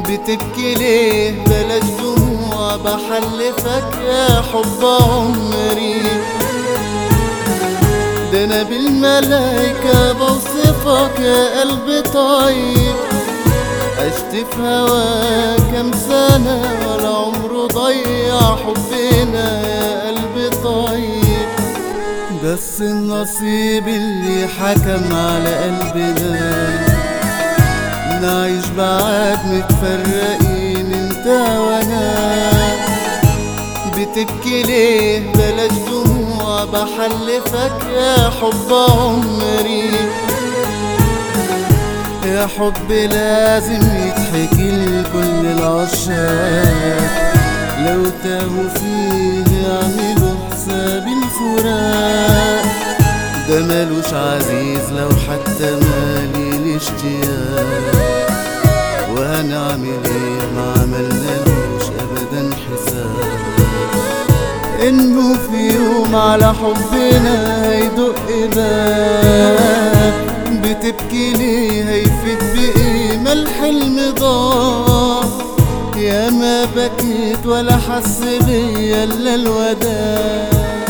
بتبكي ليه بلاش دموع بحلفك يا حب عمري ده انا بالملايكة بوصفك يا قلبي طيب عشت في هواك كام سنة ولا عمره ضيع حبنا يا قلبي طيب بس النصيب اللي حكم على قلبنا نعيش بعاد متفرقين انت وانا بتبكي ليه بلاش دموع بحلفك يا حب عمري يا حب لازم يتحكي لكل العشاق لو تاهوا فيه يعملوا حساب الفراق ده ملوش عزيز لو حتى مالي الاشتياق وهنعمل ايه ما عملنالوش ابدا حساب انه في يوم على حبنا هيدق باب بتبكي ليه هيفيد بايه ما الحلم ضاع يا ما بكيت ولا حس بيا الا الوداع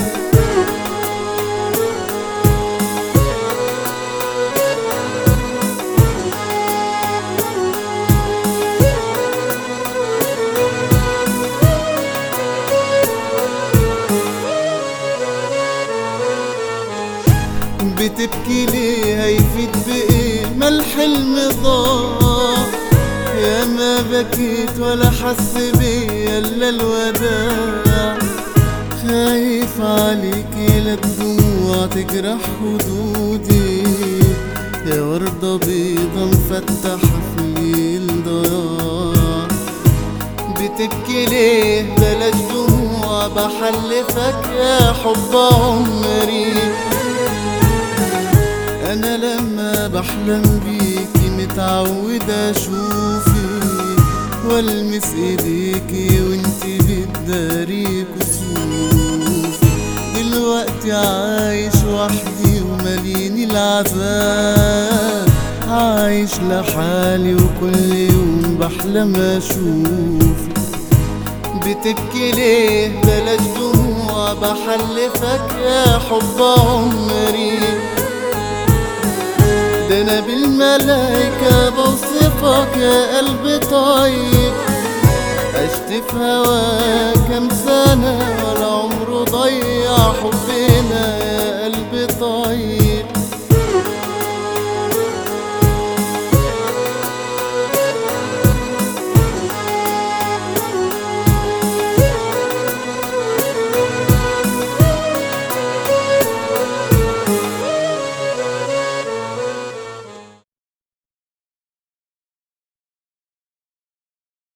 بتبكي ليه هيفيد بايه ما الحلم ضاع يا ما بكيت ولا حس بيا الا الوداع خايف عليكي لا الدموع تجرح خدودي يا وردة بيضة مفتحة في ليل ضياع بتبكي ليه بلاش دموع بحلفك يا حب عمري انا لما بحلم بيكي متعود اشوفك والمس ايديكي وانتي بتداري كسوفي دلوقتي عايش وحدي ومليني العذاب عايش لحالي وكل يوم بحلم اشوفك بتبكي ليه بلاش دموع بحلفك يا حب عمري ده انا بالملايكة بوصفك يا قلبي طيب عشت في هواك كام سنة ولا عمره ضيع حبنا